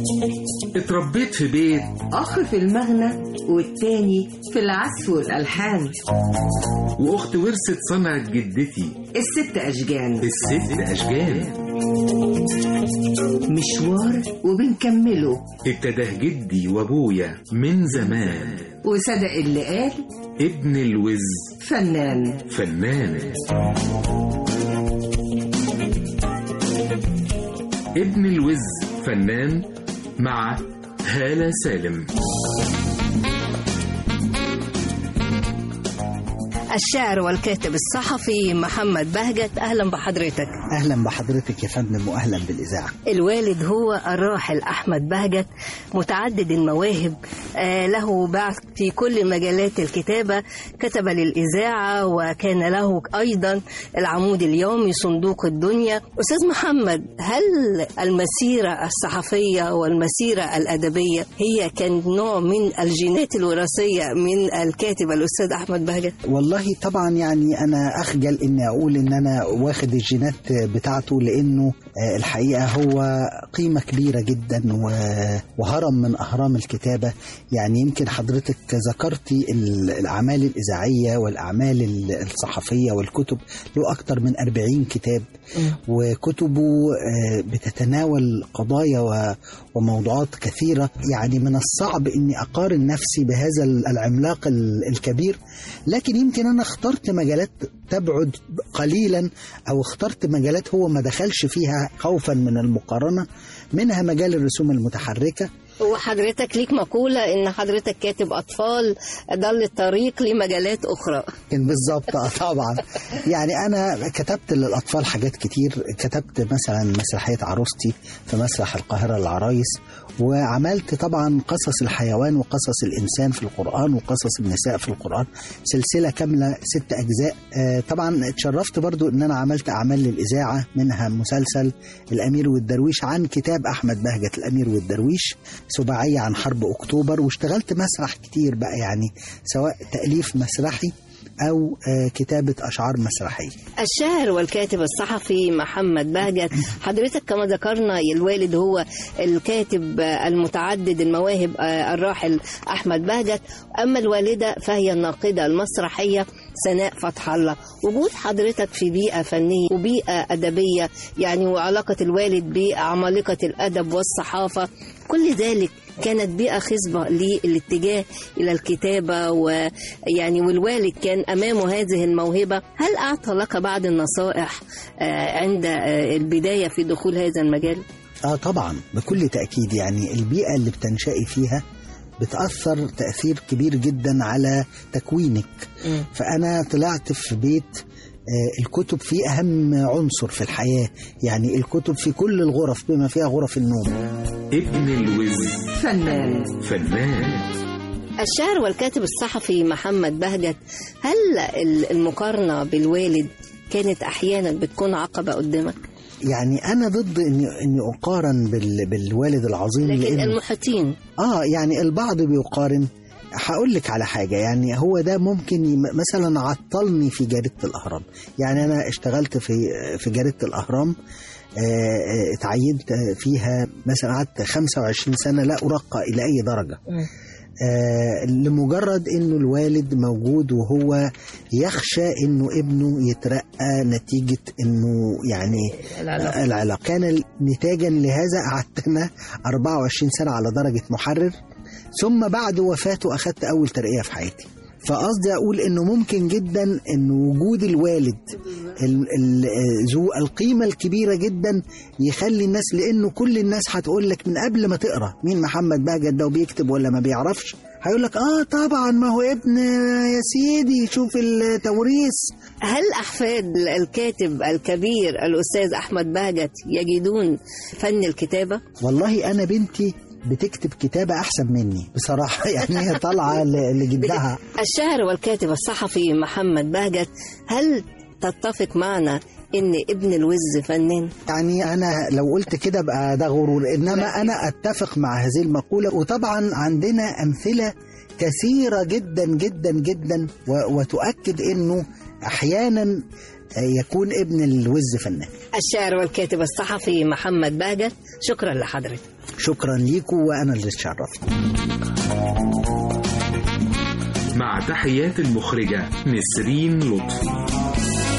اتربيت في بيت أخ في المغنى والتاني في العزف والألحان وأخت ورثت صنعة جدتي الست أشجان الست أشجان مشوار وبنكمله ابتداه جدي وأبويا من زمان وصدق اللي قال ابن الوز فنان فنان ابن الوز فنان مع هالة سالم الشاعر والكاتب الصحفي محمد بهجت أهلا بحضرتك اهلا بحضرتك يا فندم واهلا بالاذاعه الوالد هو الراحل أحمد بهجت متعدد المواهب آه له باع في كل مجالات الكتابة كتب للإذاعة وكان له أيضا العمود اليومي صندوق الدنيا أستاذ محمد هل المسيرة الصحفية والمسيرة الأدبية هي كان نوع من الجينات الوراثية من الكاتب الأستاذ أحمد بهجت والله طبعا يعني انا اخجل اني اقول ان انا واخد الجينات بتاعته لانه آه، الحقيقه هو قيمه كبيره جدا و- وهرم من اهرام الكتابه يعني يمكن حضرتك ذكرتي ال- الاعمال الاذاعيه والاعمال ال- الصحفيه والكتب له اكثر من 40 كتاب وكتبه آه، بتتناول قضايا و- وموضوعات كثيره يعني من الصعب اني اقارن نفسي بهذا ال- العملاق ال- الكبير لكن يمكن انا اخترت مجالات تبعد قليلا او اخترت مجالات هو ما دخلش فيها خوفا من المقارنه منها مجال الرسوم المتحركه وحضرتك ليك مقولة إن حضرتك كاتب أطفال ضل الطريق لمجالات أخرى كان بالظبط آه طبعا يعني انا كتبت للاطفال حاجات كتير كتبت مثلا مسرحيه عروستي في مسرح القاهره العرايس وعملت طبعا قصص الحيوان وقصص الانسان في القران وقصص النساء في القران سلسله كامله ست اجزاء آه، طبعا اتشرفت برضو ان انا عملت اعمال للاذاعه منها مسلسل الامير والدرويش عن كتاب احمد بهجت الامير والدرويش سباعيه عن حرب اكتوبر واشتغلت مسرح كتير بقى يعني سواء تاليف مسرحي او آه، كتابه اشعار مسرحيه الشاعر والكاتب الصحفي محمد بهجت حضرتك كما ذكرنا الوالد هو الكاتب المتعدد المواهب آه، الراحل أحمد بهجت أما الوالدة فهي الناقدة المسرحية سناء فتح الله وجود حضرتك في بيئة فنية وبيئة أدبية يعني وعلاقة الوالد بعمالقة الأدب والصحافة كل ذلك كانت بيئة خصبة للاتجاه إلى الكتابة ويعني والوالد كان أمامه هذه الموهبة هل أعطى لك بعض النصائح آه، عند آه، البداية في دخول هذا المجال؟ اه طبعا بكل تاكيد يعني البيئه اللي بتنشئي فيها بتاثر تاثير كبير جدا على تكوينك فانا طلعت في بيت آه، الكتب فيه اهم عنصر في الحياه يعني الكتب في كل الغرف بما فيها غرف النوم ابن الوز فنان فنان الشاعر والكاتب الصحفي محمد بهجت هل ال- المقارنة بالوالد كانت أحيانا بتكون عقبة قدامك؟ يعني انا ضد اني اني اقارن بال بالوالد العظيم لكن لأن- المحيطين اه يعني البعض بيقارن هقول لك على حاجة يعني هو ده ممكن يم- مثلا عطلني في جريدة الأهرام يعني أنا اشتغلت في في جريدة الأهرام آه، آه، اتعينت آه، فيها مثلا قعدت 25 سنة لا أرقى إلى أي درجة آه، لمجرد انه الوالد موجود وهو يخشى انه ابنه يترقى نتيجه انه يعني العلاقة. العلاقه كان نتاجا لهذا قعدت انا 24 سنه على درجه محرر ثم بعد وفاته اخذت اول ترقيه في حياتي فقصدي اقول انه ممكن جدا ان وجود الوالد ال- ال- ذو القيمه الكبيره جدا يخلي الناس لانه كل الناس هتقول لك من قبل ما تقرا مين محمد بهجت ده وبيكتب ولا ما بيعرفش هيقول لك اه طبعا ما هو ابن يا سيدي شوف التوريث هل أحفاد الكاتب الكبير الأستاذ أحمد بهجت يجدون فن الكتابة؟ والله انا بنتي بتكتب كتابه احسن مني بصراحه يعني هي طالعه ل- لجدها الشاعر والكاتب الصحفي محمد بهجت هل تتفق معنا إن ابن الوز فنان؟ يعني انا لو قلت كده بقى ده غرور انما انا اتفق مع هذه المقوله وطبعا عندنا امثله كثيره جدا جدا جدا و- وتؤكد انه احيانا آه، يكون ابن الوز فنان الشاعر والكاتب الصحفي محمد بهجت شكرا لحضرتك شكرا ليكم وانا اللي اتشرفت مع تحيات المخرجة نسرين لطفي